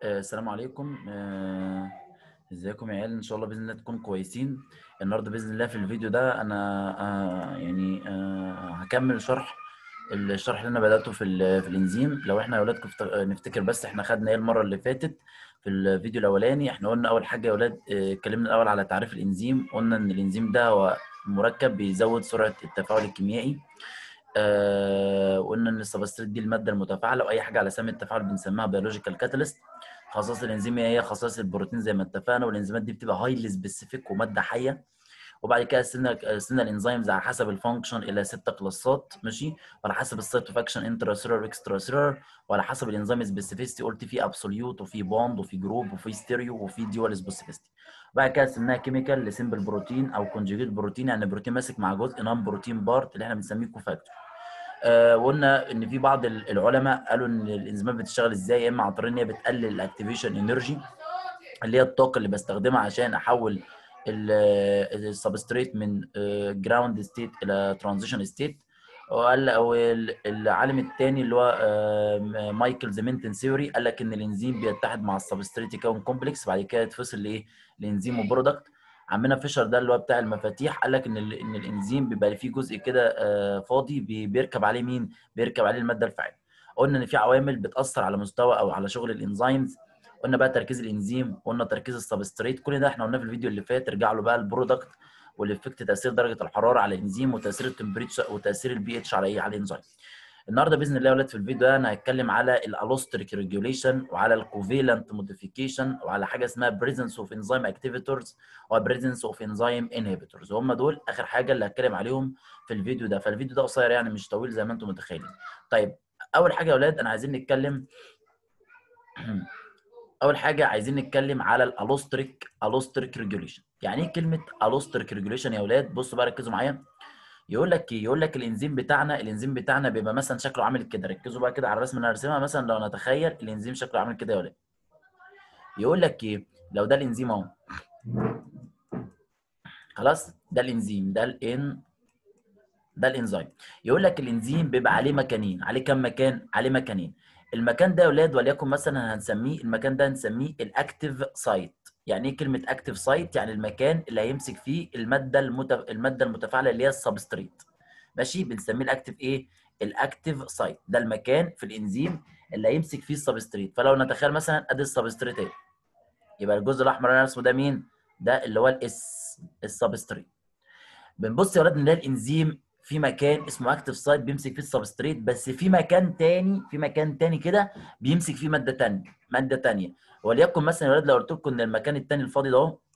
آه، السلام عليكم آه، ازيكم يا عيال ان شاء الله باذن الله تكونوا كويسين النهارده باذن الله في الفيديو ده انا آه، يعني آه، هكمل شرح الشرح اللي انا بداته في ال- في الانزيم لو احنا يا اولاد كفت- نفتكر بس احنا خدنا ايه المره اللي فاتت في الفيديو الاولاني احنا قلنا اول حاجه يا اولاد آه، اتكلمنا الاول على تعريف الانزيم قلنا ان الانزيم ده هو مركب بيزود سرعه التفاعل الكيميائي آه، وقلنا ان السبستريت دي الماده المتفاعله واي حاجه على سم التفاعل بنسميها بيولوجيكال كاتاليست خصائص الانزيم هي خصائص البروتين زي ما اتفقنا والانزيمات دي بتبقى هايلي سبيسيفيك وماده حيه وبعد كده قسمنا قسمنا الانزيمز على حسب الفانكشن الى ست كلاسات ماشي وعلى حسب السايت اوف اكشن انترا سيلولر اكسترا سيلولر وعلى حسب الانزيم سبيسيفيستي قلت في ابسوليوت وفي بوند وفي جروب وفي ستيريو وفي ديوال سبيسيفيستي بعد كده قسمناها كيميكال لسمبل بروتين او كونجيجيت بروتين يعني بروتين ماسك مع جزء نون بروتين بارت اللي احنا بنسميه كوفاكتور آه، وقلنا ان في بعض ال- العلماء قالوا ان الانزيمات بتشتغل ازاي يا اما عن طريق ان هي بتقلل الاكتيفيشن انرجي اللي هي الطاقه اللي بستخدمها عشان احول السبستريت من جراوند ستيت الى ترانزيشن ستيت وقال او ال- العالم الثاني اللي هو آه، مايكل زيمنتن ثيوري قال لك ان الانزيم بيتحد مع السبستريت يكون كومبلكس بعد كده يتفصل لايه الانزيم وبرودكت عمنا فيشر ده اللي هو بتاع المفاتيح قال لك ان ال- ان الانزيم بيبقى فيه جزء كده آه، فاضي بي- بيركب عليه مين بيركب عليه الماده الفاعله قلنا ان في عوامل بتاثر على مستوى او على شغل الانزيمز قلنا بقى تركيز الانزيم قلنا تركيز السبستريت كل ده احنا قلناه في الفيديو اللي فات ارجع له بقى البرودكت والافكت تاثير درجه الحراره على الانزيم وتاثير التمبريتشر وتاثير البي اتش على ايه على الانزيم النهارده باذن الله يا ولاد في الفيديو ده انا هتكلم على الالوستريك ريجوليشن وعلى الكوفيلنت موديفيكيشن وعلى حاجه اسمها بريزنس اوف انزيم اكتيفيتورز وبريزنس اوف انزيم انهبيتورز هم دول اخر حاجه اللي هتكلم عليهم في الفيديو ده فالفيديو ده قصير يعني مش طويل زي ما انتم متخيلين طيب اول حاجه يا ولاد انا عايزين نتكلم اول حاجه عايزين نتكلم على الالوستريك الوستريك ريجوليشن يعني ايه كلمه الوستريك ريجوليشن يا اولاد بصوا بقى ركزوا معايا يقول لك ايه يقول لك الانزيم بتاعنا الانزيم بتاعنا بيبقى مثلا شكله عامل كده ركزوا بقى كده على الرسمه اللي انا هرسمها مثلا لو نتخيل الانزيم شكله عامل كده يا ولاد يقول لك ايه لو ده الانزيم اهو خلاص ده الانزيم ده الان ده الانزيم يقول لك الانزيم بيبقى عليه مكانين عليه كام مكان عليه مكانين المكان ده يا اولاد وليكن مثلا هنسميه المكان ده هنسميه الاكتيف سايت يعني ايه كلمه اكتيف سايت يعني المكان اللي هيمسك فيه الماده المتف... الماده المتفاعله اللي هي السبستريت ماشي بنسميه الاكتيف ايه الاكتيف سايت ده المكان في الانزيم اللي هيمسك فيه السبستريت فلو نتخيل مثلا ادي السبستريت اهي يبقى الجزء الاحمر اللي انا رسمه ده مين ده اللي هو الاس السبستريت بنبص يا ولاد ان ده الانزيم في مكان اسمه اكتيف سايت بيمسك فيه السبستريت بس في مكان تاني في مكان تاني كده بيمسك فيه ماده تانية ماده تانية وليكن مثلا يا ولاد لو قلت لكم ان المكان التاني الفاضي ده اهو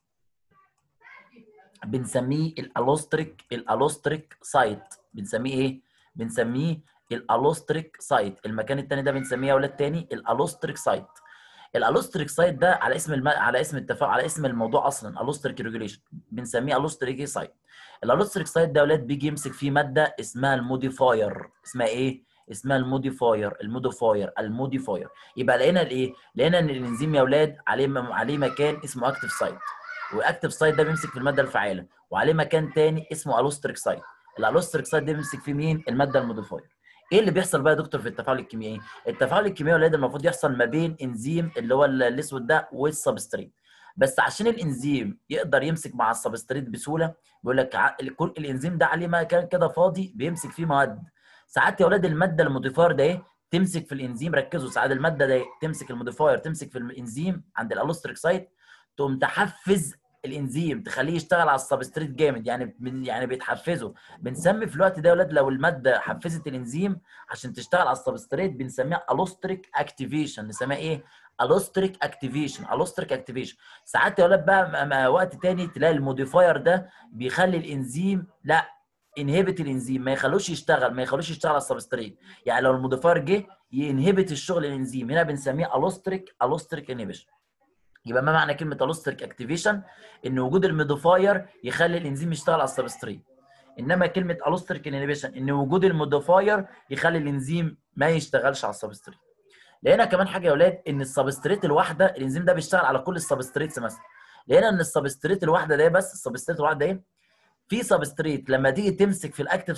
بنسميه الالوستريك الالوستريك سايت بنسميه ايه بنسميه الالوستريك سايت المكان التاني ده بنسميه يا ولاد تاني الالوستريك سايت الالوستريك سايت ده على اسم الم... على اسم التفاعل على اسم الموضوع اصلا الوستريك ريجوليشن بنسميه الوستريك سايت الالوستريك سايت ده يا ولاد بيجي يمسك فيه ماده اسمها الموديفاير اسمها ايه اسمها الموديفاير الموديفاير الموديفاير يبقى لقينا الايه لقينا ان الانزيم يا ولاد عليه م... عليه مكان اسمه اكتيف سايت واكتيف سايت ده بيمسك في الماده الفعاله وعليه مكان تاني اسمه الوستريك سايت الالوستريك سايت ده بيمسك فيه مين الماده الموديفاير ايه اللي بيحصل بقى يا دكتور في التفاعل الكيميائي التفاعل الكيميائي يا ولاد المفروض يحصل ما بين انزيم اللي هو ال- الاسود ده والسبستريت بس عشان الانزيم يقدر يمسك مع السبستريت بسهوله بيقول لك ع- كل الانزيم ده عليه مكان كده فاضي بيمسك فيه مواد ساعات يا ولاد الماده الموديفاير ده ايه تمسك في الانزيم ركزوا ساعات الماده ده إيه؟ تمسك الموديفاير تمسك في الانزيم عند الالوستريك سايت تقوم تحفز الانزيم تخليه يشتغل على السبستريت جامد يعني من يعني بيتحفزه بنسمي في الوقت ده يا ولاد لو الماده حفزت الانزيم عشان تشتغل على السبستريت بنسميها الوستريك اكتيفيشن نسميها ايه الوستريك اكتيفيشن الوستريك اكتيفيشن ساعات يا ولاد بقى م- م- وقت تاني تلاقي الموديفاير ده بيخلي الانزيم لا انهبت الانزيم ما يخلوش يشتغل ما يخلوش يشتغل على السبستريت يعني لو الموديفاير جه ينهبت الشغل الانزيم هنا بنسميه الوستريك الوستريك انهبيشن يبقى ما معنى كلمه الوستريك اكتيفيشن ان وجود الموديفاير يخلي الانزيم يشتغل على السبستريت انما كلمه الوستريك انهبيشن ان وجود الموديفاير يخلي الانزيم ما يشتغلش على السبستريت لقينا كمان حاجه يا اولاد ان السبستريت الواحده الانزيم ده بيشتغل على كل السبستريتس مثلا لقينا ان السبستريت الواحده ده بس السبستريت الواحده ايه في سبستريت لما تيجي تمسك في الاكتيف سايت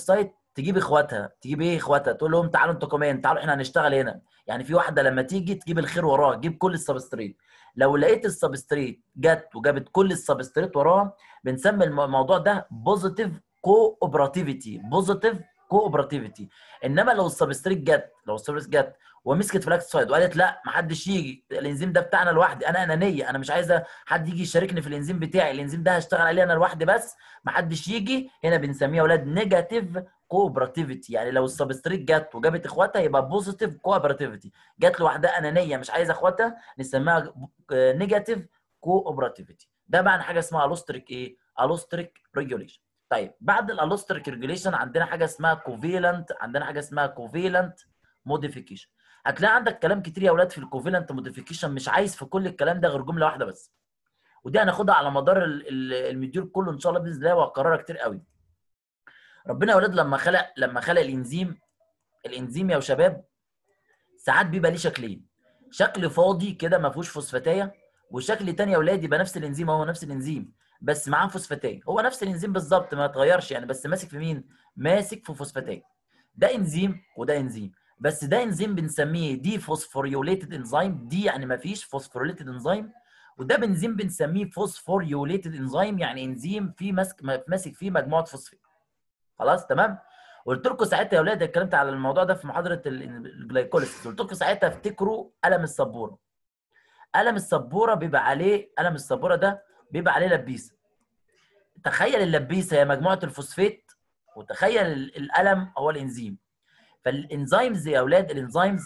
تجيب اخواتها تجيب ايه اخواتها تقول لهم تعالوا انتوا كمان تعالوا احنا هنشتغل هنا يعني في واحده لما تيجي تجيب الخير وراها تجيب كل السبستريت لو لقيت السبستريت جت وجابت كل السبستريت وراها بنسمي الم- الموضوع ده بوزيتيف كوبراتيفيتي بوزيتيف كوبراتيفيتي انما لو السبستريت جت لو السبستريت جت ومسكت فلاكسايد وقالت لا ما حدش يجي الانزيم ده بتاعنا لوحدي انا انانيه انا مش عايزه حد يجي يشاركني في الانزيم بتاعي الانزيم ده هشتغل عليه انا لوحدي بس ما حدش يجي هنا بنسميه يا اولاد نيجاتيف كوبراتيفيتي يعني لو السبستريت جت وجابت اخواتها يبقى بوزيتيف كوبراتيفيتي جت لوحدها انانيه مش عايزه اخواتها نسميها نيجاتيف كوبراتيفيتي ده معنى حاجه اسمها الوستريك ايه الوستريك ريجوليشن طيب بعد الالوستريك ريجوليشن عندنا حاجه اسمها كوفيلنت عندنا حاجه اسمها كوفيلنت موديفيكيشن هتلاقي عندك كلام كتير يا اولاد في الكوفيلنت موديفيكيشن مش عايز في كل الكلام ده غير جمله واحده بس ودي هناخدها على مدار ال- ال- المديول كله ان شاء الله باذن الله وهكررها كتير قوي ربنا يا اولاد لما خلق لما خلق الانزيم الانزيم يا شباب ساعات بيبقى ليه شكلين شكل فاضي كده ما فيهوش فوسفاتيه وشكل تاني يا اولاد يبقى نفس الانزيم هو نفس الانزيم بس معاه فوسفاتيه هو نفس الانزيم بالظبط ما اتغيرش يعني بس ماسك في مين ماسك في فوسفاتيه ده انزيم وده انزيم بس ده انزيم بنسميه دي فوسفوريوليتد انزيم دي يعني ما فيش فوسفوريوليتد انزيم وده بنزيم بنسميه فوسفوريوليتد انزيم يعني انزيم فيه ماسك ماسك فيه مجموعه فوسفات خلاص تمام قلت لكم ساعتها يا اولاد اتكلمت على الموضوع ده في محاضره ال- الجلايكوليسيس قلت لكم ساعتها افتكروا قلم السبوره قلم السبوره بيبقى عليه قلم السبوره ده بيبقى عليه لبيسه تخيل اللبيسه هي مجموعه الفوسفات وتخيل ال- القلم هو الانزيم فالانزيمز يا اولاد الانزيمز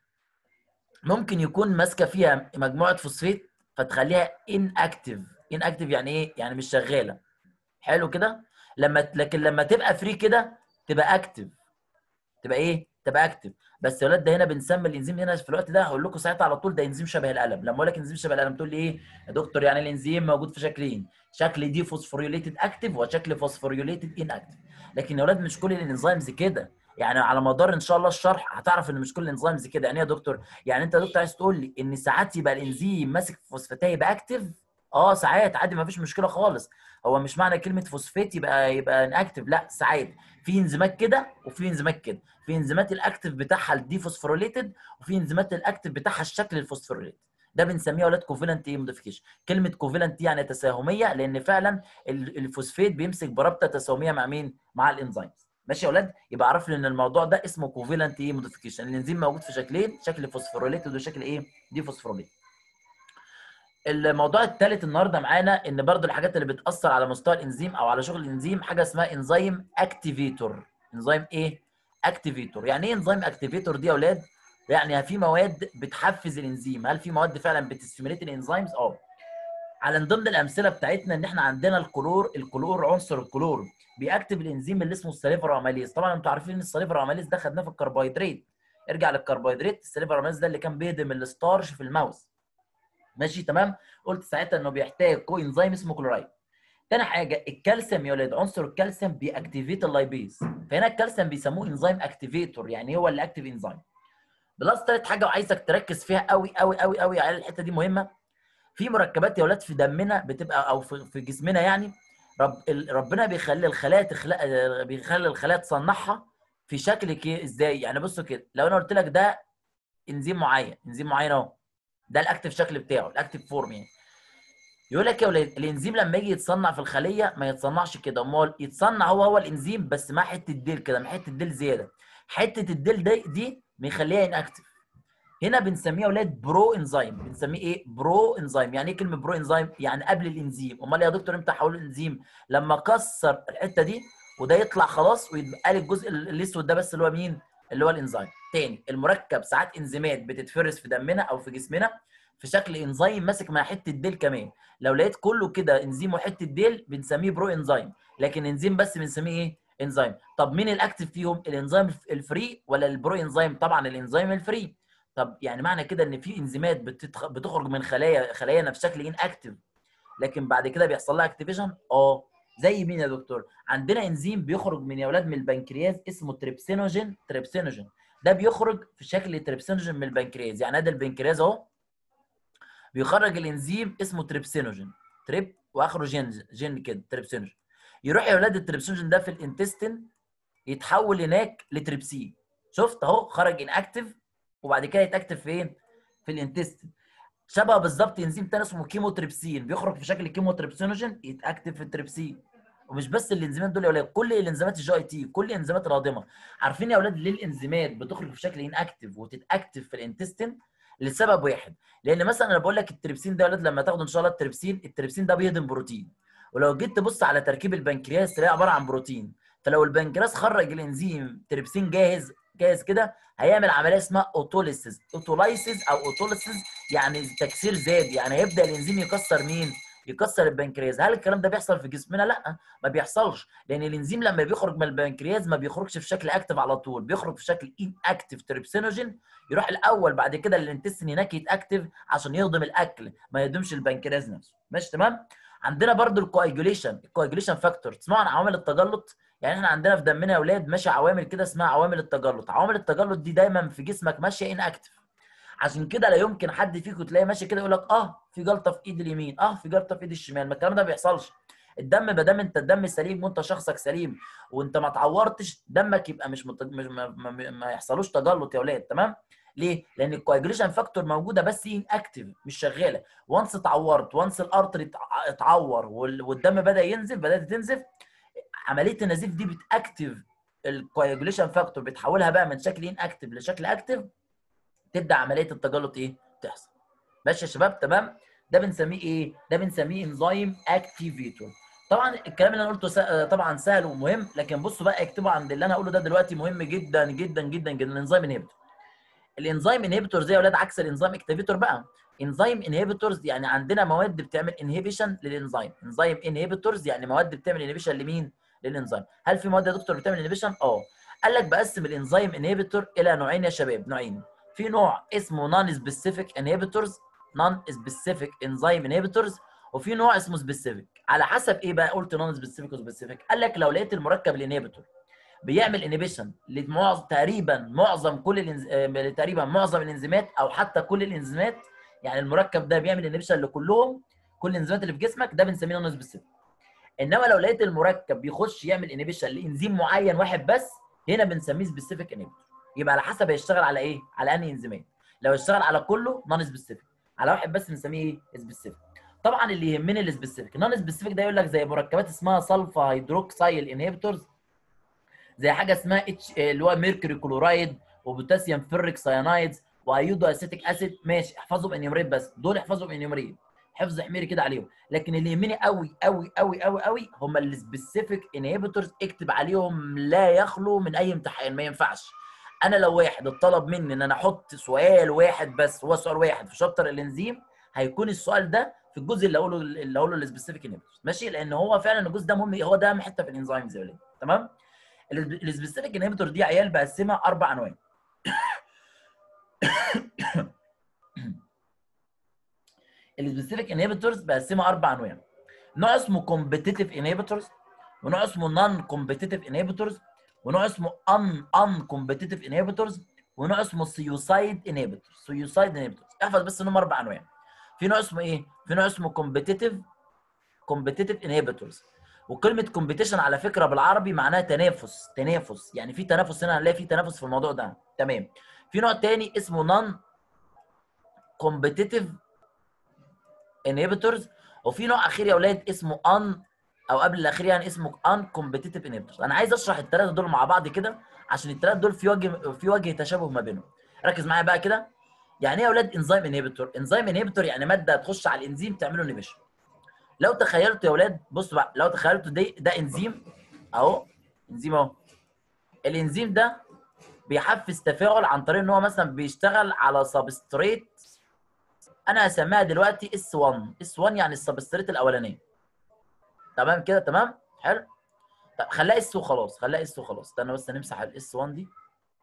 ممكن يكون ماسكه فيها مجموعه فوسفات فتخليها ان اكتف ان اكتف يعني ايه يعني مش شغاله حلو كده لما لكن لما تبقى فري كده تبقى اكتف تبقى ايه تبقى اكتف بس يا ولاد ده هنا بنسمي الانزيم هنا في الوقت ده هقول لكم ساعتها على طول ده انزيم شبه القلم لما اقول لك انزيم شبه القلم تقول لي ايه يا دكتور يعني الانزيم موجود في شكلين شكل دي فوسفوريوليتد اكتف وشكل فوسفوريوليتد ان اكتف لكن يا ولاد مش كل الانزيمز كده يعني على مدار ان شاء الله الشرح هتعرف ان مش كل الانزيمز كده يعني ايه يا دكتور يعني انت يا دكتور عايز تقول لي ان ساعات يبقى الانزيم ماسك في فوسفاتيه يبقى اكتف اه ساعات عادي ما فيش مشكله خالص هو مش معنى كلمه فوسفات يبقى يبقى انكتف لا ساعات في انزيمات كده وفي انزيمات كده في انزيمات الاكتف بتاعها الدي فوسفوريليتد وفي انزيمات الاكتف بتاعها الشكل الفوسفوريليتد ده بنسميه اولاد كوفالنت ايه موديفيكيشن كلمه كوفالنت يعني تساهميه لان فعلا ال- الفوسفات بيمسك برابطه تساهميه مع مين مع الانزيمز ماشي يا اولاد يبقى عرف لي ان الموضوع ده اسمه كوفالنت ايه موديفيكيشن الانزيم موجود في شكلين شكل فوسفوريليتد وشكل ايه دي فوسفوريليتد الموضوع الثالث النهارده معانا ان برضو الحاجات اللي بتاثر على مستوى الانزيم او على شغل الانزيم حاجه اسمها انزيم اكتيفيتور انزيم ايه اكتيفيتور يعني ايه انزيم اكتيفيتور دي يا اولاد يعني في مواد بتحفز الانزيم هل في مواد فعلا بتستيميليت الانزيمز اه على من ضمن الامثله بتاعتنا ان احنا عندنا الكلور الكلور عنصر الكلور بيأكتف الانزيم اللي اسمه السليفر اماليز طبعا انتوا عارفين ان السليفر اماليز ده خدناه في الكربوهيدرات ارجع للكربوهيدرات السليفر اماليز ده اللي كان بيهدم الستارش في الماوس ماشي تمام قلت ساعتها انه بيحتاج كو انزيم اسمه كلورايد تاني حاجه الكالسيوم يا ولاد عنصر الكالسيوم بيأكتيفيت اللايبيز فهنا الكالسيوم بيسموه انزيم اكتيفيتور يعني هو اللي اكتيف انزيم بلس تالت حاجه وعايزك تركز فيها قوي قوي قوي قوي على الحته دي مهمه في مركبات يا ولاد في دمنا بتبقى او في في جسمنا يعني رب ال- ربنا بيخلي الخلايا تخلق بيخلي الخلايا تصنعها في شكل كي ازاي يعني بصوا كده لو انا قلت لك ده انزيم معين انزيم معين اهو ده الاكتف شكل بتاعه الاكتف فورم يعني يقول لك يا ولاد الانزيم لما يجي يتصنع في الخليه ما يتصنعش كده امال يتصنع هو هو الانزيم بس مع حته ديل كده مع حته ديل زياده حته الديل دي دي بيخليها انكتف هنا بنسميه يا اولاد برو انزيم بنسميه ايه برو انزيم يعني ايه كلمه برو انزيم يعني قبل الانزيم امال يا دكتور امتى احول الانزيم لما اكسر الحته دي وده يطلع خلاص ويبقى لي الجزء الاسود ده بس اللي هو مين اللي هو الانزيم تاني المركب ساعات انزيمات بتتفرز في دمنا او في جسمنا في شكل انزيم ماسك مع حته ديل كمان لو لقيت كله كده انزيم وحته ديل بنسميه برو انزيم لكن انزيم بس بنسميه ايه انزيم طب مين الاكتف فيهم الانزيم الفري ولا البرو انزيم طبعا الانزيم الفري طب يعني معنى كده ان في انزيمات بتتخ... بتخرج من خلايا خلايانا في شكل ان اكتف لكن بعد كده بيحصل لها اكتيفيشن اه زي مين يا دكتور عندنا انزيم بيخرج من يا اولاد من البنكرياس اسمه تريبسينوجين تريبسينوجين ده بيخرج في شكل تريبسينوجين من البنكرياس يعني ادي البنكرياس اهو بيخرج الانزيم اسمه تريبسينوجين تريب واخره جين جين كده تريبسينوجين يروح يا اولاد التريبسينوجين ده في الانتستين يتحول هناك لتريبسين شفت اهو خرج اناكتيف وبعد كده يتاكتف فين في الانتستين شبه بالظبط انزيم تاني اسمه كيموتريبسين بيخرج في شكل كيموتريبسينوجين يتاكتف في التريبسين ومش بس الانزيمات دول يا اولاد كل الانزيمات الجي اي تي كل الانزيمات الرادمه عارفين يا اولاد ليه الانزيمات بتخرج في شكل اناكتيف وتتاكتف في الانتستين لسبب واحد لان مثلا انا بقول لك التريبسين ده يا اولاد لما تاخدوا ان شاء الله التريبسين التريبسين ده بيهضم بروتين ولو جيت تبص على تركيب البنكرياس تلاقيه عباره عن بروتين فلو البنكرياس خرج الانزيم تريبسين جاهز جاهز كده هيعمل عمليه اسمها اوتوليسيس اوتولايسيس او اوتوليسيس يعني تكسير زاد يعني هيبدا الانزيم يكسر مين يكسر البنكرياس هل الكلام ده بيحصل في جسمنا لا ما بيحصلش لان الانزيم لما بيخرج من البنكرياس ما بيخرجش في شكل اكتف على طول بيخرج في شكل ان اكتف تريبسينوجين يروح الاول بعد كده الانتستين هناك يتاكتف عشان يهضم الاكل ما يهضمش البنكرياس نفسه ماشي تمام عندنا برضو الكواجوليشن الكواجوليشن فاكتور تسمعوا عن عوامل التجلط يعني احنا عندنا في دمنا يا اولاد ماشي عوامل كده اسمها عوامل التجلط عوامل التجلط دي دايما في جسمك ماشيه ان اكتف عشان كده لا يمكن حد فيكم تلاقيه ماشي كده يقول لك اه في جلطه في ايد اليمين اه في جلطه في ايد الشمال ما الكلام ده ما بيحصلش الدم ما دام انت الدم سليم وانت شخصك سليم وانت ما اتعورتش دمك يبقى مش, مت... مش ما, ما, ما يحصلوش تجلط يا اولاد تمام ليه؟ لان الكواجوليشن فاكتور موجوده بس ان اكتف مش شغاله وانس اتعورت وانس الارتري اتعور والدم بدا ينزل بدات تنزف عمليه النزيف دي بتاكتف الكواجوليشن فاكتور بتحولها بقى من شكل ان اكتف لشكل اكتف تبدا عمليه التجلط ايه؟ تحصل. ماشي يا شباب تمام؟ ده بنسميه ايه؟ ده بنسميه انزيم اكتيفيتور. طبعا الكلام اللي انا قلته سا... طبعا سهل ومهم لكن بصوا بقى اكتبوا عند اللي انا هقوله ده دلوقتي مهم جدا جدا جدا جدا الانزيم انهبيتور. الانزيم انهبيتور زي يا اولاد عكس الانزيم اكتيفيتور بقى. انزيم انهبيتورز يعني عندنا مواد بتعمل انهبيشن للانزيم، انزيم انهبيتورز يعني مواد بتعمل انهبيشن لمين؟ للانزيم. هل في مواد يا دكتور بتعمل انهبيشن؟ اه. قال لك بقسم الانزيم انهبيتور الى نوعين يا شباب، نوعين. في نوع اسمه نون سبيسيفيك انهبيتورز نون سبيسيفيك انزيم انهبيتورز وفي نوع اسمه سبيسيفيك على حسب ايه بقى قلت نون سبيسيفيك وسبيسيفيك قال لك لو لقيت المركب الانهبيتور بيعمل انهبيشن لمعظم تقريبا معظم كل الانز... تقريبا معظم الانزيمات او حتى كل الانزيمات يعني المركب ده بيعمل انهبيشن لكلهم كل الانزيمات اللي في جسمك ده بنسميه نون سبيسيفيك انما لو لقيت المركب بيخش يعمل انهبيشن لانزيم معين واحد بس هنا بنسميه سبيسيفيك انهبيتور يبقى على حسب هيشتغل على ايه؟ على انهي انزيمات لو اشتغل على كله نون سبيسيفيك على واحد بس بنسميه ايه؟ سبيسيفيك طبعا اللي يهمني السبيسيفيك نون سبيسيفيك ده يقول لك زي مركبات اسمها سلفا هيدروكسيل انهبيتورز زي حاجه اسمها اتش اللي هو ميركوري كلورايد وبوتاسيوم فيريك ساينايدز وايودو اسيتيك اسيد ماشي احفظهم انيومريت بس دول احفظهم انيومريت حفظ حميري كده عليهم لكن اللي يهمني قوي قوي قوي قوي قوي هم السبيسيفيك انهبيتورز اكتب عليهم لا يخلو من اي امتحان ما ينفعش انا لو واحد اتطلب مني ان انا احط سؤال واحد بس هو سؤال واحد في شابتر الانزيم هيكون السؤال ده في الجزء اللي اقوله اللي اقوله السبيسيفيك انهبيتورز ماشي لان هو فعلا الجزء ده مهم هو ده اهم حته في الانزيمز يا ولاد تمام السبيسيفيك انهبيتور دي عيال بقسمها اربع انواع السبيسيفيك انهبيتورز بقسمها اربع انواع نوع اسمه كومبيتيتيف انهبيتورز ونوع اسمه نون كومبيتيتيف انهبيتورز ونوع اسمه ان ان كومبيتيتيف انهبيتورز ونوع اسمه سيوسايد انهبيتورز سيوسايد انهبيتورز احفظ بس انهم اربع انواع في نوع اسمه ايه في نوع اسمه كومبيتيتيف كومبيتيتيف انهبيتورز وكلمه كومبيتيشن على فكره بالعربي معناها تنافس تنافس يعني في تنافس هنا هنلاقي في تنافس في الموضوع ده تمام في نوع تاني اسمه نون كومبيتيتيف انهبيتورز وفي نوع اخير يا اولاد اسمه ان او قبل الاخير يعني اسمه ان كومبيتيتيف انهبيتورز انا عايز اشرح الثلاثه دول مع بعض كده عشان الثلاثه دول في وجه في وجه تشابه ما بينهم ركز معايا بقى كده يعني ايه يا اولاد انزيم انهبيتور انزيم انهبيتور يعني ماده تخش على الانزيم تعمله انهبيشن لو تخيلتوا يا اولاد بصوا بقى لو تخيلتوا ده ده انزيم اهو انزيم اهو الانزيم ده بيحفز تفاعل عن طريق ان هو مثلا بيشتغل على سبستريت انا هسميها دلوقتي اس 1 اس 1 يعني السبستريت الاولانيه تمام كده تمام حلو طب خليها اس وخلاص خليها اس وخلاص استنى بس نمسح الاس 1 دي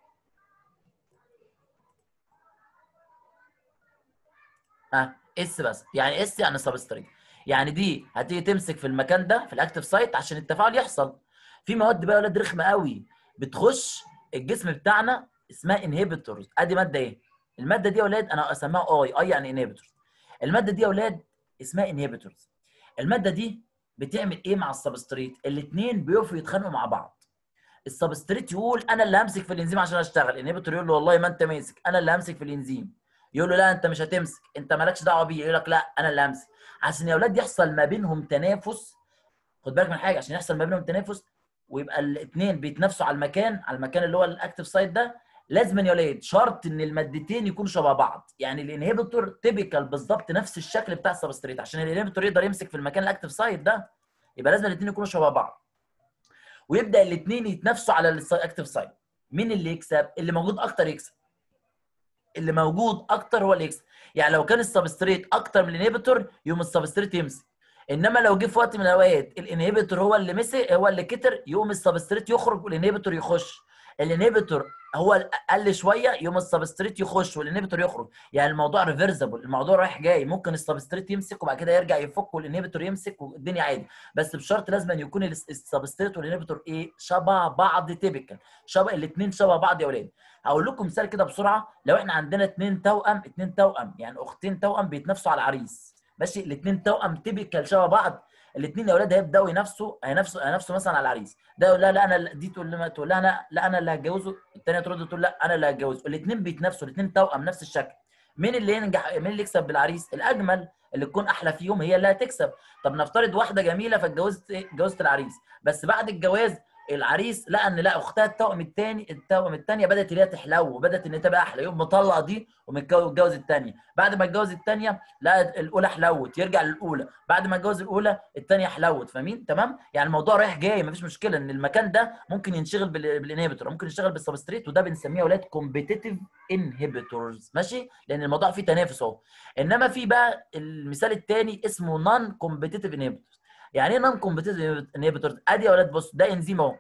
اه اس بس يعني اس يعني سبستريت يعني دي هتيجي تمسك في المكان ده في الاكتف سايت عشان التفاعل يحصل في مواد بقى يا ولاد رخمه قوي بتخش الجسم بتاعنا اسمها انهبيتورز ادي ماده ايه الماده دي يا ولاد انا اسميها اي اي يعني انهبيتورز الماده دي يا ولاد اسمها انهبيتورز الماده دي بتعمل ايه مع السبستريت الاثنين بيقفوا يتخانقوا مع بعض السبستريت يقول انا اللي همسك في الانزيم عشان اشتغل الانهبيتور يقول له والله ما انت ماسك انا اللي همسك في الانزيم يقول له لا انت مش هتمسك انت مالكش دعوه بيه يقول لك لا انا اللي همسك عشان يا اولاد يحصل ما بينهم تنافس خد بالك من حاجه عشان يحصل ما بينهم تنافس ويبقى الاثنين بيتنافسوا على المكان على المكان اللي هو الاكتف سايت ده لازم يا ولاد شرط ان المادتين يكونوا شبه بعض يعني الانهبيتور تيبيكال بالظبط نفس الشكل بتاع السبستريت عشان الانهبيتور يقدر يمسك في المكان الاكتف سايت ده يبقى لازم الاثنين يكونوا شبه بعض ويبدا الاثنين يتنافسوا على الاكتف سايت مين اللي يكسب اللي موجود اكتر يكسب اللي موجود اكتر هو اللي يكسب يعني لو كان السبستريت اكتر من الانهبيتور يقوم السبستريت يمسك انما لو جه في وقت من الاوقات الانهبيتور هو اللي مسك هو اللي كتر يقوم السبستريت يخرج والانهبيتور يخش الانهبيتور هو قل شويه يقوم السبستريت يخش والانهبيتور يخرج يعني الموضوع ريفرسبل الموضوع رايح جاي ممكن السبستريت يمسك وبعد كده يرجع يفك والانهبيتور يمسك والدنيا عادي بس بشرط لازم أن يكون السبستريت والانهبيتور ايه شبه بعض تيبيكال شبه الاثنين شبه بعض يا اولاد هقول لكم مثال كده بسرعه لو احنا عندنا اثنين توأم اثنين توأم يعني اختين توأم بيتنافسوا على العريس ماشي الاثنين توأم تيبيكال شبه بعض الاثنين يا اولاد هيبداوا ينافسوا هينافسوا هينافسوا مثلا على العريس ده يقول لها لا انا دي تقول لها تقول لها انا لا انا اللي هتجوزه الثانيه ترد تقول لا انا اللي هتجوزه الاثنين بيتنافسوا الاثنين توأم نفس الشكل مين اللي ينجح مين اللي يكسب بالعريس الاجمل اللي تكون احلى فيهم هي اللي هتكسب طب نفترض واحده جميله فاتجوزت ايه اتجوزت العريس بس بعد الجواز العريس لقى ان لا اختها التوأم الثاني التوأم الثانيه بدات ان هي تحلو وبدات ان هي تبقى احلى يقوم مطلق دي ومتجوز الثانيه بعد ما اتجوز الثانيه لقى الاولى حلوت يرجع للاولى بعد ما اتجوز الاولى الثانيه حلوت فاهمين تمام يعني الموضوع رايح جاي مفيش مشكله ان المكان ده ممكن ينشغل بالانهبيتور ممكن يشتغل بالسبستريت وده بنسميه اولاد كومبيتيتيف انهبيتورز ماشي لان الموضوع فيه تنافس اهو انما في بقى المثال الثاني اسمه نون كومبيتيتيف انهبيتورز يعني ايه نون كومبيتيتيف انهبيتورز ادي يا اولاد بص ده انزيم اهو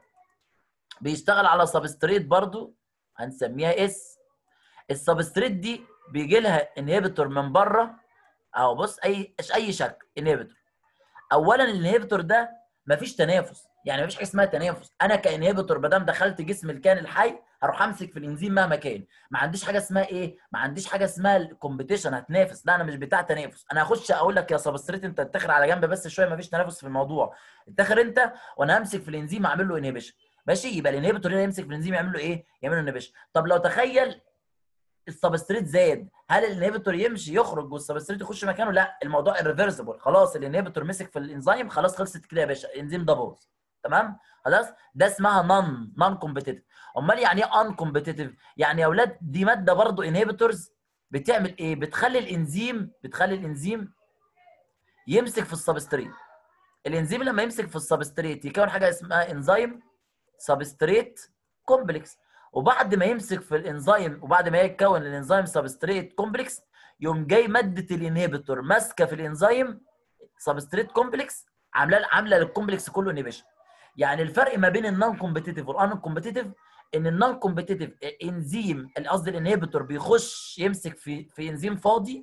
بيشتغل على سبستريت برضو هنسميها اس السبستريت دي بيجي لها انهبيتور من بره اهو بص اي اي شكل انهبيتور اولا الانهبيتور ده مفيش تنافس يعني مفيش حاجه اسمها تنافس انا كانهبيتور ما دام دخلت جسم الكائن الحي هروح امسك في الانزيم مهما كان ما عنديش حاجه اسمها ايه ما عنديش حاجه اسمها الكومبيتيشن هتنافس لا انا مش بتاع تنافس انا هخش اقول لك يا سبستريت انت اتخر على جنب بس شويه مفيش تنافس في الموضوع اتخر انت وانا همسك في الانزيم اعمل له انهبيشن ماشي يبقى الانهبيتور هنا يمسك في الانزيم يعمل له ايه يعمل له انهبيشن طب لو تخيل السبستريت زاد هل الانهبيتور يمشي يخرج والسبستريت يخش مكانه لا الموضوع الريفرسبل خلاص الانهبيتور مسك في الانزيم خلاص خلصت كده يا باشا الانزيم ده باظ تمام خلاص ده اسمها نون نون كومبيتيتيف امال يعني ايه ان كومبيتيتيف يعني يا اولاد دي ماده برضو انهبيتورز بتعمل ايه بتخلي الانزيم بتخلي الانزيم يمسك في السبستريت الانزيم لما يمسك في السبستريت يكون حاجه اسمها انزيم سبستريت كومبلكس وبعد ما يمسك في الانزيم وبعد ما يتكون الانزيم سبستريت كومبلكس يقوم جاي ماده الانهبيتور ماسكه في الانزيم سبستريت كومبلكس عامله عامله للكومبلكس كله انهبيشن يعني الفرق ما بين النون كومبيتيتيف والان كومبيتيتيف ان النون كومبيتيتيف انزيم قصدي الانهبيتور بيخش يمسك في في انزيم فاضي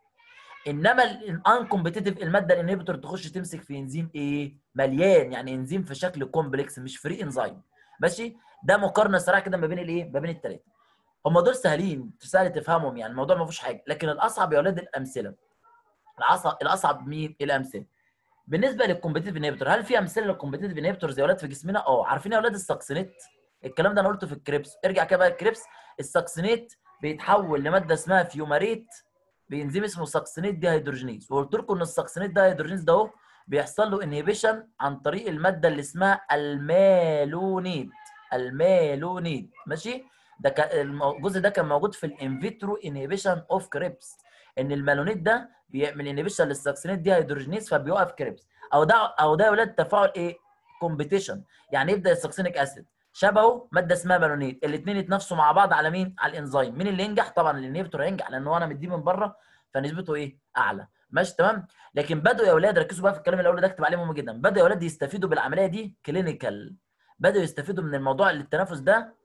انما الان كومبيتيتيف الماده الانهبيتور تخش تمسك في انزيم ايه مليان يعني انزيم في شكل كومبلكس مش فري انزيم ماشي ده مقارنه سريعه كده ما بين الايه ما بين الثلاثه هم دول سهلين سهل تفهمهم يعني الموضوع ما فيهوش حاجه لكن الاصعب يا اولاد الامثله الاصعب الاصعب مين الامثله بالنسبه للكومبيتيتيف انهبيتور هل في امثله للكومبيتيتيف انهبيتورز يا اولاد في جسمنا اه عارفين يا اولاد الساكسينيت الكلام ده انا قلته في الكريبس ارجع كده بقى الكريبس الساكسينيت بيتحول لماده اسمها فيوماريت بانزيم اسمه ساكسينيت دي هيدروجينيز وقلت لكم ان الساكسينيت ده هيدروجينيز ده اهو بيحصل له انهبيشن عن طريق الماده اللي اسمها المالونيت المالونيت ماشي ده كان الجزء ده كان موجود في الانفيترو انهبيشن اوف كريبس ان المالونيت ده بيعمل انهبيشن للساكسينيت دي هيدروجينيز فبيوقف كريبس او ده او ده يا ولاد تفاعل ايه كومبيتيشن يعني يبدا الساكسينيك اسيد شبهه ماده اسمها مالونيت الاثنين يتنافسوا مع بعض على مين على الانزيم مين اللي ينجح طبعا الانهبيتور هينجح لان هو انا مديه من بره فنسبته ايه اعلى ماشي تمام لكن بدوا يا اولاد ركزوا بقى في الكلام اللي اقوله ده اكتب عليه مهم جدا بدوا يا اولاد يستفيدوا بالعمليه دي كلينيكال بداوا يستفيدوا من الموضوع اللي التنافس ده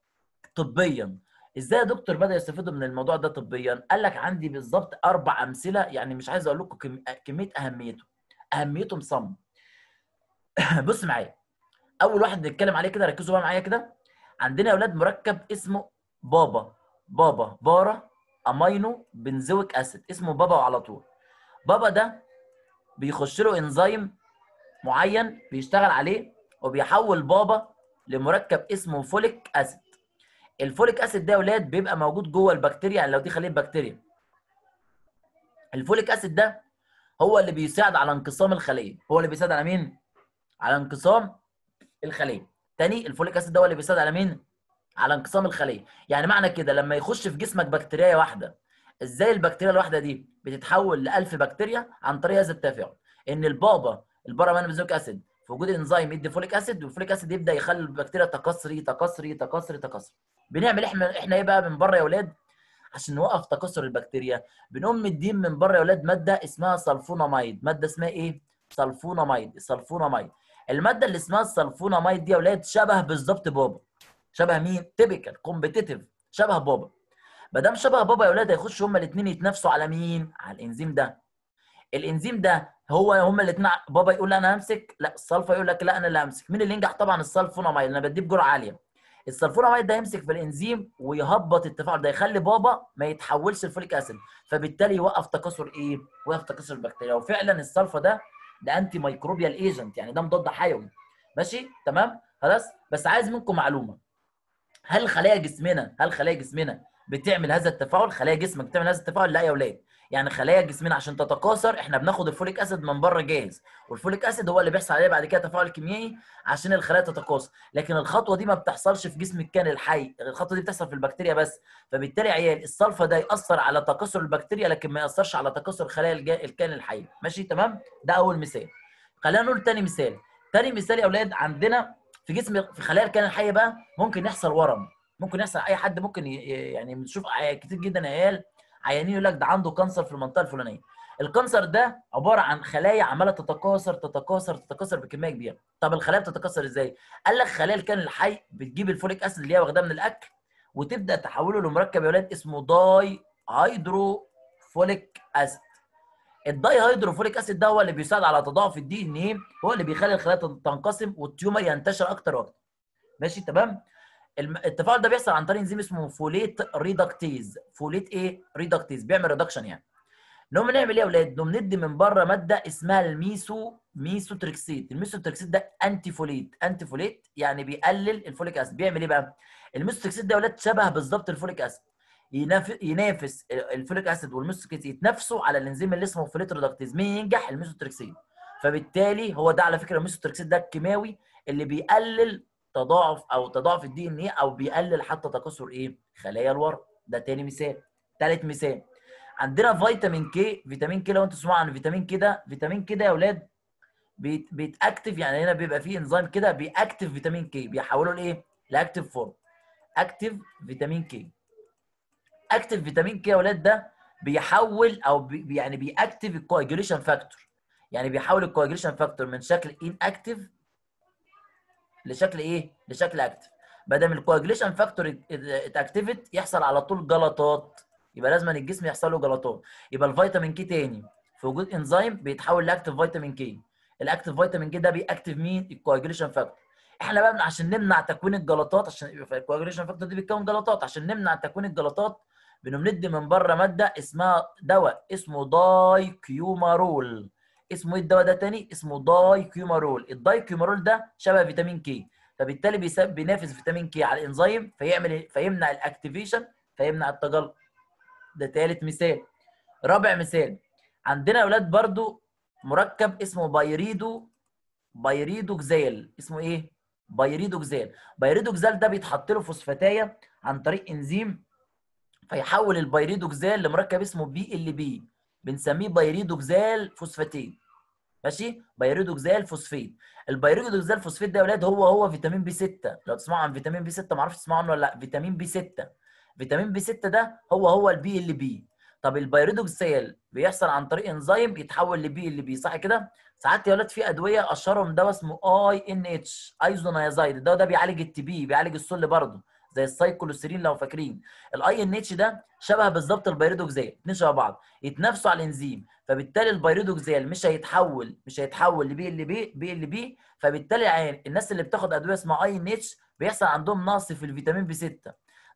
طبيا ازاي يا دكتور بدا يستفيدوا من الموضوع ده طبيا قال لك عندي بالظبط اربع امثله يعني مش عايز اقول لكم كم... كميه اهميته اهميته مصمم بص معايا اول واحد نتكلم عليه كده ركزوا بقى معايا كده عندنا يا اولاد مركب اسمه بابا بابا بارا امينو بنزويك اسيد اسمه بابا على طول بابا ده بيخش له انزيم معين بيشتغل عليه وبيحول بابا لمركب اسمه فوليك اسيد الفوليك اسيد ده يا اولاد بيبقى موجود جوه البكتيريا يعني لو دي خليه بكتيريا الفوليك اسيد ده هو اللي بيساعد على انقسام الخليه هو اللي بيساعد على مين على انقسام الخليه تاني الفوليك اسيد ده هو اللي بيساعد على مين على انقسام الخليه يعني معنى كده لما يخش في جسمك بكتيريا واحده ازاي البكتيريا الواحده دي بتتحول ل 1000 بكتيريا عن طريق هذا التفاعل ان البابا البارامينوزويك اسيد في وجود انزيم يدي فوليك اسيد والفوليك اسيد يبدا يخلي البكتيريا تكسري تكسري تكسري تكسري بنعمل احنا احنا ايه بقى من بره يا اولاد عشان نوقف تكسر البكتيريا بنقوم مدين من بره يا اولاد ماده اسمها سلفوناميد ماده اسمها ايه سلفوناميد السلفوناميد الماده اللي اسمها السلفوناميد دي يا اولاد شبه بالظبط بابا شبه مين تيبيكال كومبيتيتيف شبه بابا ما دام شبه بابا يا اولاد هيخشوا هما الاثنين يتنافسوا على مين على الانزيم ده الانزيم ده هو هما الاثنين بابا يقول انا همسك لا السلفا يقول لك لا انا اللي همسك مين اللي ينجح طبعا السلفوناميد انا بديه بجرعه عاليه السلفوناميد ده يمسك في الانزيم ويهبط التفاعل ده يخلي بابا ما يتحولش لفوليك اسيد فبالتالي يوقف تكاثر ايه يوقف تكاثر البكتيريا وفعلا السلفا ده ده انتي ميكروبيال ايجنت يعني ده مضاد حيوي ماشي تمام خلاص بس عايز منكم معلومه هل خلايا جسمنا هل خلايا جسمنا بتعمل هذا التفاعل خلايا جسمك بتعمل هذا التفاعل لا يا اولاد يعني خلايا جسمنا عشان تتكاثر احنا بناخد الفوليك اسيد من بره جاهز والفوليك اسيد هو اللي بيحصل عليه بعد كده تفاعل كيميائي عشان الخلايا تتكاثر لكن الخطوه دي ما بتحصلش في جسم الكائن الحي الخطوه دي بتحصل في البكتيريا بس فبالتالي عيال الصلفه ده ياثر على تكاثر البكتيريا لكن ما ياثرش على تكاثر خلايا الكائن الحي ماشي تمام ده اول مثال خلينا نقول تاني مثال تاني مثال يا اولاد عندنا في جسم في خلايا الكائن الحي بقى ممكن يحصل ورم ممكن يحصل اي حد ممكن يعني بنشوف كتير جدا عيال عيانين يقول لك ده عنده كانسر في المنطقه الفلانيه الكانسر ده عباره عن خلايا عماله تتكاثر تتكاثر تتكاثر بكميه كبيره طب الخلايا بتتكاثر ازاي قال لك خلايا الكائن الحي بتجيب الفوليك اسيد اللي هي واخداه من الاكل وتبدا تحوله لمركب يا ولاد اسمه داي هيدرو فوليك اسيد الداي هيدروفوليك اسيد ده هو اللي بيساعد على تضاعف الدي ان ايه هو اللي بيخلي الخلايا تنقسم والتيومر ينتشر اكتر واكتر ماشي تمام التفاعل ده بيحصل عن طريق انزيم اسمه فوليت ريدكتيز فوليت ايه ريدكتيز بيعمل ريدكشن يعني نقوم نعمل ايه يا اولاد نقوم ندي من بره ماده اسمها الميسو ميسوتريكسيت الميسوتريكسيت ده انتي فوليت انتي فوليت يعني بيقلل الفوليك اسيد بيعمل ايه بقى الميسوتريكسيت ده يا اولاد شبه بالظبط الفوليك اسيد ينافس الفوليك اسيد والميسوتريكسيت يتنافسوا على الانزيم اللي اسمه فوليت ريدكتيز مين ينجح الميسوتريكسيت فبالتالي هو ده على فكره الميسوتريكسيت ده الكيماوي اللي بيقلل تضاعف او تضاعف الدي ان ايه او بيقلل حتى تكاثر ايه خلايا الورم ده تاني مثال ثالث مثال عندنا فيتامين كي فيتامين كي لو انتوا تسمعوا عن فيتامين كي ده فيتامين كي ده يا اولاد بيت بيتاكتف يعني هنا بيبقى فيه انزيم كده بيأكتف فيتامين كي بيحوله لايه لاكتف فورم اكتف فيتامين كي اكتف فيتامين كي يا اولاد ده بيحول او بي يعني بيأكتف الكواجوليشن فاكتور يعني بيحول الكواجوليشن فاكتور من شكل ان اكتف لشكل ايه؟ لشكل اكتف ما دام الكواجليشن فاكتور اتاكتيفت يحصل على طول جلطات يبقى لازم الجسم يحصل له جلطات يبقى الفيتامين كي تاني في وجود انزيم بيتحول لاكتف فيتامين كي الاكتف فيتامين كي ده بيأكتف مين؟ الكواجليشن فاكتور احنا بقى عشان نمنع تكوين الجلطات عشان يبقى الكواجليشن فاكتور دي بتكون جلطات عشان نمنع تكوين الجلطات بنقوم ندي من بره ماده اسمها دواء اسمه داي كيومارول اسمه ايه الدواء ده تاني اسمه داي كيومارول الداي كيومارول ده شبه فيتامين كي فبالتالي بينافس فيتامين كي على الانزيم فيعمل فيمنع الاكتيفيشن فيمنع التجلط ده ثالث مثال رابع مثال عندنا يا اولاد برضو مركب اسمه بايريدو بايريدو جزال اسمه ايه بايريدو جزال بايريدو جزال ده بيتحط له فوسفاتايه عن طريق انزيم فيحول البايريدو جزال لمركب اسمه بي ال بي بنسميه بايريدوكزال فوسفاتين ماشي بايريدوكزال فوسفيت البايريدوكزال فوسفيت ده يا اولاد هو هو فيتامين بي 6 لو تسمعوا عن فيتامين بي 6 ما اعرفش تسمعوا عنه ولا لا فيتامين بي 6 فيتامين بي 6 ده هو هو البي ال بي طب البايريدوكسال بيحصل عن طريق انزيم يتحول لبي ال بي صح كده ساعات يا ولاد في ادويه اشهرهم دواء اسمه اي ان اتش ايزونيازايد الدواء ده بيعالج التي بي بيعالج السل برضه زي السايكلوسيرين لو فاكرين الاي ان اتش ده شبه بالظبط البيريدوكزال اثنين شبه بعض يتنافسوا على الانزيم فبالتالي البيريدوكزال مش هيتحول مش هيتحول لبي ال بي بي ال بي فبالتالي عين الناس اللي بتاخد ادويه اسمها اي ان اتش بيحصل عندهم نقص في الفيتامين بي 6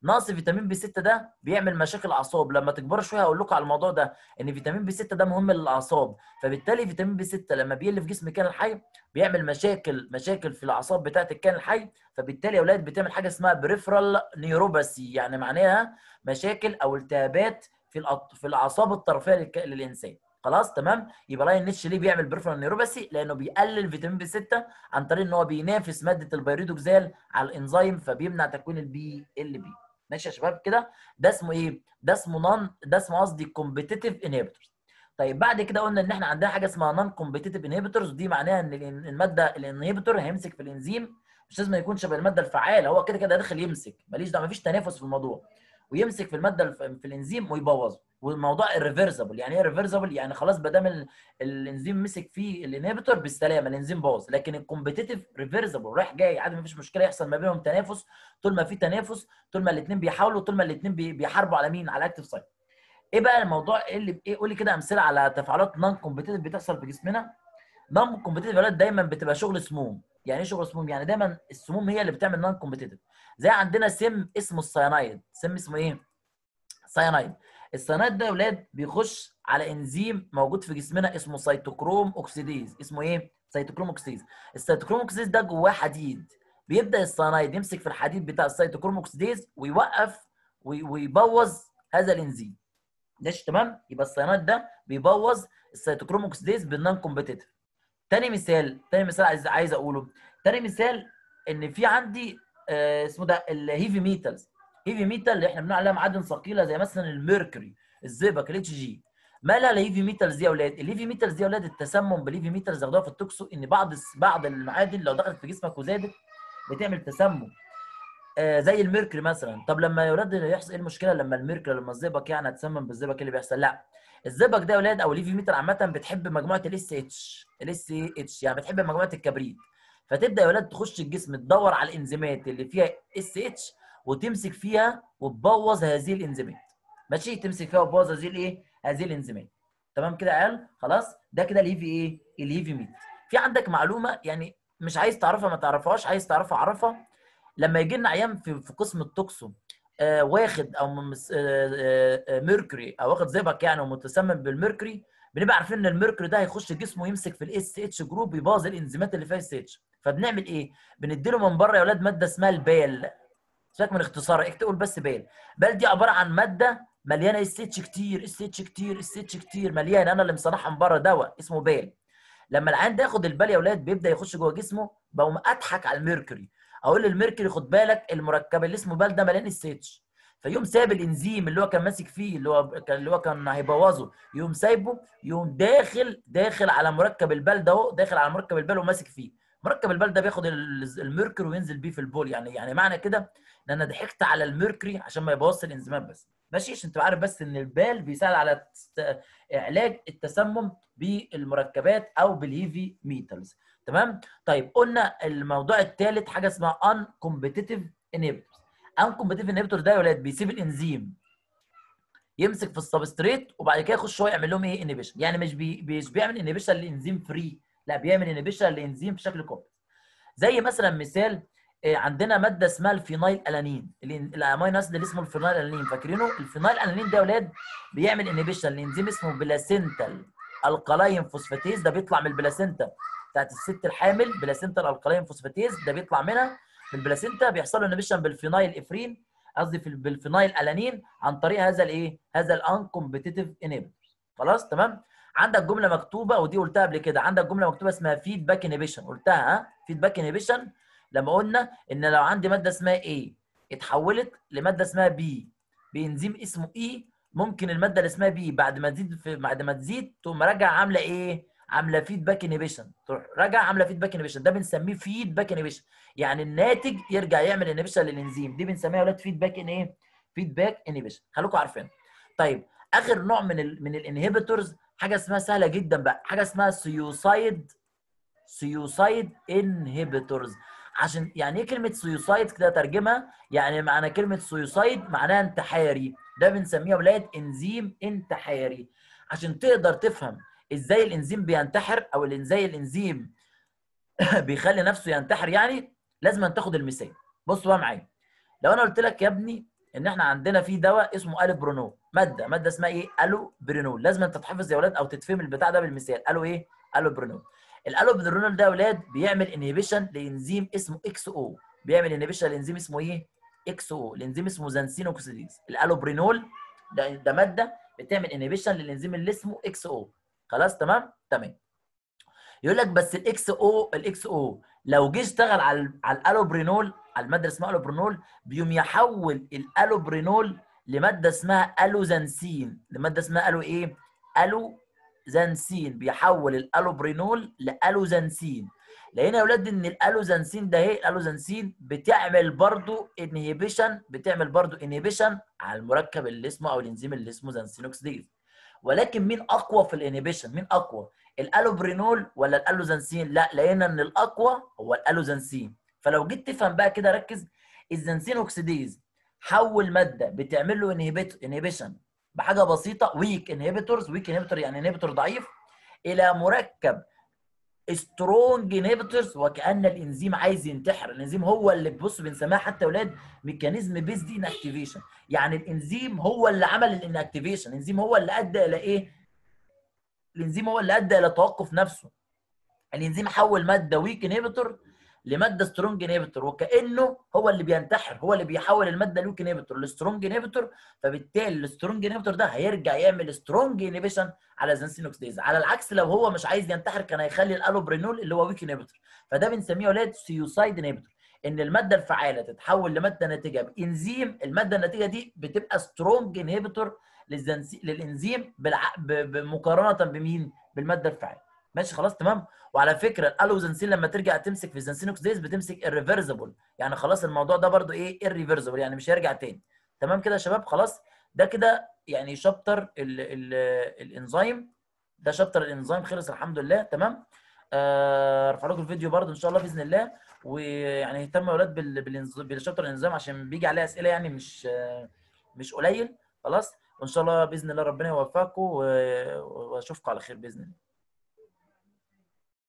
نقص فيتامين بي 6 ده بيعمل مشاكل اعصاب لما تكبروا شويه هقول لكم على الموضوع ده ان فيتامين بي 6 ده مهم للاعصاب فبالتالي فيتامين بي 6 لما بيقل في جسم الكائن الحي بيعمل مشاكل مشاكل في الاعصاب بتاعه الكائن الحي فبالتالي يا اولاد بتعمل حاجه اسمها بريفرال نيوروباثي يعني معناها مشاكل او التهابات في الأط... في الاعصاب الطرفيه للك... للانسان خلاص تمام يبقى لاين نيتش ليه بيعمل بريفرال نيوروباثي لانه بيقلل فيتامين بي 6 عن طريق ان هو بينافس ماده البيريدوكسال على الانزيم فبيمنع تكوين البي ال بي ماشي يا شباب كده ده اسمه ايه ده اسمه نون ده اسمه قصدي كومبيتيتيف انهبيتورز طيب بعد كده قلنا ان احنا عندنا حاجه اسمها نون كومبيتيتيف انهبيتورز دي معناها ان الماده الانهبيتور هيمسك في الانزيم مش لازم يكون شبه الماده الفعاله هو كده كده داخل يمسك ماليش دعوه مفيش تنافس في الموضوع ويمسك في الماده في الانزيم ويبوظه والموضوع الريفرسبل يعني ايه ريفرسبل يعني خلاص ما دام الانزيم مسك فيه الانهبيتور بالسلامه الانزيم باظ لكن الكومبيتيتيف ريفرسبل رايح جاي عادي ما فيش مشكله يحصل ما بينهم تنافس طول ما في تنافس طول ما الاثنين بيحاولوا طول ما الاثنين بيحاربوا على مين على اكتف سايت ايه بقى الموضوع ايه اللي ايه قول لي كده امثله على تفاعلات نون كومبيتيتيف بتحصل في جسمنا نون كومبيتيتيف دايما بتبقى شغل سموم يعني ايه شغل سموم يعني دايما السموم هي اللي بتعمل نون كومبيتيتيف زي عندنا سم اسمه السيانايد سم اسمه ايه سيانايد السيانايد ده يا اولاد بيخش على انزيم موجود في جسمنا اسمه سيتوكروم اوكسيديز اسمه ايه سيتوكروم اوكسيديز السيتوكروم اوكسيديز ده جواه حديد بيبدا السيانايد يمسك في الحديد بتاع السيتوكروم اوكسيديز ويوقف ويبوظ هذا الانزيم ماشي تمام يبقى السيانايد ده بيبوظ السيتوكروم اوكسيديز بالنون كومبيتيتيف تاني مثال تاني مثال عايز عايز اقوله تاني مثال ان في عندي آه اسمه ده الهيفي ميتالز هيفي ميتال اللي احنا بنقول عليها معادن ثقيله زي مثلا الميركوري الزئبق الاتش جي مالها الهيفي ميتالز دي يا اولاد الهيفي ميتالز دي يا اولاد التسمم بالهيفي ميتالز ياخدوها في التوكسو ان بعض بعض المعادن لو دخلت في جسمك وزادت بتعمل تسمم آه زي الميركوري مثلا طب لما يا اولاد يحصل ايه المشكله لما الميركوري لما الزئبق يعني هتسمم بالزئبق ايه اللي بيحصل لا الزئبق ده يا اولاد او الهيفي ميتال عامه بتحب مجموعه الاس اتش الاس اتش يعني بتحب مجموعه الكبريت فتبدا يا اولاد تخش الجسم تدور على الانزيمات اللي فيها اس اتش وتمسك فيها وتبوظ هذه الانزيمات ماشي تمسك فيها وتبوظ هذه الايه هذه الانزيمات تمام كده يا عيال خلاص ده كده الهيفي ايه الهيفي ميت في عندك معلومه يعني مش عايز تعرفها ما تعرفهاش عايز تعرفها عرفها لما يجي لنا عيان في, في قسم التوكسو آه واخد او مس... آه آه ميركوري او واخد زئبق يعني ومتسمم بالميركوري بنبقى عارفين ان الميركوري ده هيخش جسمه يمسك في الاس اتش جروب يبوظ الانزيمات اللي فيها اس اتش فبنعمل ايه؟ بنديله من بره يا اولاد ماده اسمها البال سيبك من اختصارها اكتب بس بال بال دي عباره عن ماده مليانه اس اتش كتير اس اتش كتير اس اتش كتير مليانه انا اللي مصنعها من بره دواء اسمه بال لما العيان ده ياخد البال يا اولاد بيبدا يخش جوه جسمه بقوم اضحك على الميركوري اقول للميركوري خد بالك المركب اللي اسمه بال ده مليان اس اتش فيقوم ساب الانزيم اللي هو كان ماسك فيه اللي هو كان اللي هو كان هيبوظه يقوم سايبه يقوم داخل داخل على مركب البال ده اهو داخل على مركب البال وماسك فيه مركب البال ده بياخد الميركوري وينزل بيه في البول يعني يعني معنى كده ان انا ضحكت على الميركوري عشان ما يبوظش الانزيمات بس ماشي عشان تبقى عارف بس ان البال بيساعد على علاج التسمم بالمركبات او بالهيفي ميتالز تمام طيب قلنا الموضوع الثالث حاجه اسمها ان كومبيتيتيف انهبيتورز ان كومبيتيتيف انهبيتور ده يا ولاد بيسيب الانزيم يمسك في السبستريت وبعد كده يخش هو يعمل لهم ايه انهبيشن يعني مش بي مش بيعمل انهبيشن للانزيم فري لا بيعمل انهبيشن للانزيم بشكل كومبلكس زي مثلا مثال عندنا ماده اسمها الفينايل الانين الامينو اسيد اللي اسمه الفينايل الانين فاكرينه الفينايل الانين ده يا اولاد بيعمل انهبيشن لانزيم اسمه بلاسينتال القلاين فوسفاتيز ده بيطلع من البلاسينتا بتاعت الست الحامل بلاسينتال القلاين فوسفاتيز ده بيطلع منها من البلاسينتا بيحصل له انهبيشن بالفينايل افرين قصدي بالفينايل الانين عن طريق هذا الايه هذا الان كومبيتيتيف انهبيتور خلاص تمام عندك جمله مكتوبه ودي قلتها قبل كده عندك جمله مكتوبه اسمها فيدباك انهبيشن قلتها ها فيدباك انهبيشن لما قلنا ان لو عندي ماده اسمها A اتحولت لماده اسمها B بانزيم اسمه E ممكن الماده اللي اسمها B بعد ما تزيد في بعد ما تزيد تقوم راجعه عامله ايه؟ عامله فيدباك انهبيشن تروح راجعه عامله فيدباك انهبيشن ده بنسميه فيدباك انهبيشن يعني الناتج يرجع يعمل انهبيشن للانزيم دي بنسميها يا ولاد فيدباك ان ايه؟ فيدباك انهبيشن خليكم عارفين طيب اخر نوع من ال من الانهبيتورز حاجه اسمها سهله جدا بقى حاجه اسمها سيوسايد سيوسايد انهبيتورز عشان يعني ايه كلمه سيوسايد كده ترجمها يعني معنى كلمه سيوسايد معناها انتحاري ده بنسميه ولاد انزيم انتحاري عشان تقدر تفهم ازاي الانزيم بينتحر او ازاي الانزيم بيخلي نفسه ينتحر يعني لازم تاخد المثال بص بقى معايا لو انا قلت لك يا ابني ان احنا عندنا في دواء اسمه الوبرونول ماده ماده اسمها ايه الوبرونول لازم انت تحفظ يا اولاد او تتفهم البتاع ده بالمثال الو ايه الوبرونول الالوبرونول ده يا اولاد بيعمل انهبيشن لانزيم اسمه اكس او بيعمل انهبيشن لانزيم اسمه ايه اكس او الانزيم اسمه زنسين اوكسيديز الالوبرينول ده ده ماده بتعمل انهبيشن للانزيم اللي اسمه اكس او خلاص تمام تمام يقول لك بس الاكس او الاكس او لو جه اشتغل على على الالوبرينول على الماده اللي اسمها الوبرينول بيقوم يحول الالوبرينول لماده اسمها الوزنسين لماده اسمها الو ايه الوزنسين بيحول الالوبرينول لالوزنسين لقينا يا اولاد ان الالوزنسين ده ايه الالوزنسين بتعمل برضو انهبيشن بتعمل برضو انهبيشن على المركب اللي اسمه او الانزيم اللي اسمه زنسين اوكسيديز ولكن مين اقوى في الانهبيشن مين اقوى الالوبرينول ولا الالوزنسين لا لقينا ان الاقوى هو الالوزنسين فلو جيت تفهم بقى كده ركز الزنسين اوكسيديز حول ماده بتعمل له انهبيشن بحاجه بسيطه ويك انهبيتورز ويك انهبيتور يعني انهبيتور ضعيف الى مركب سترونج انهبيتورز وكان الانزيم عايز ينتحر الانزيم هو اللي بص بنسميها حتى اولاد ميكانيزم بيز دي انكتيفيشن يعني الانزيم هو اللي عمل الانكتيفيشن الانزيم هو اللي ادى الى ايه الانزيم هو اللي ادى الى توقف نفسه الانزيم حول ماده ويك انهبيتور لماده سترونج انهبيتور وكانه هو اللي بينتحر هو اللي بيحول الماده الويك انهبيتور لسترونج انهبيتور فبالتالي السترونج انهبيتور ده هيرجع يعمل سترونج انهبيشن على زنسين اوكسيديز على العكس لو هو مش عايز ينتحر كان هيخلي الالوبرينول اللي هو ويك انهبيتور فده بنسميه اولاد سيوسايد انهبيتور ان الماده الفعاله تتحول لماده ناتجه بانزيم الماده الناتجه دي بتبقى سترونج انهبيتور للانزيم بالع... ب... ب... مقارنه بمين بالماده الفعاله ماشي خلاص تمام وعلى فكره الالوزنسين لما ترجع تمسك في الزنسين اوكسيديز بتمسك الريفرسبل يعني خلاص الموضوع ده برضو ايه الريفرسبل يعني مش هيرجع تاني تمام كده يا شباب خلاص ده كده يعني شابتر ال ال الانزيم ده شابتر الانزيم خلص الحمد لله تمام ارفع لكم الفيديو برضو ان شاء الله باذن الله ويعني اهتموا يا اولاد بالشابتر الانزيم عشان بيجي عليه اسئله يعني مش مش قليل خلاص وان شاء الله باذن الله ربنا يوفقكم واشوفكم على خير باذن الله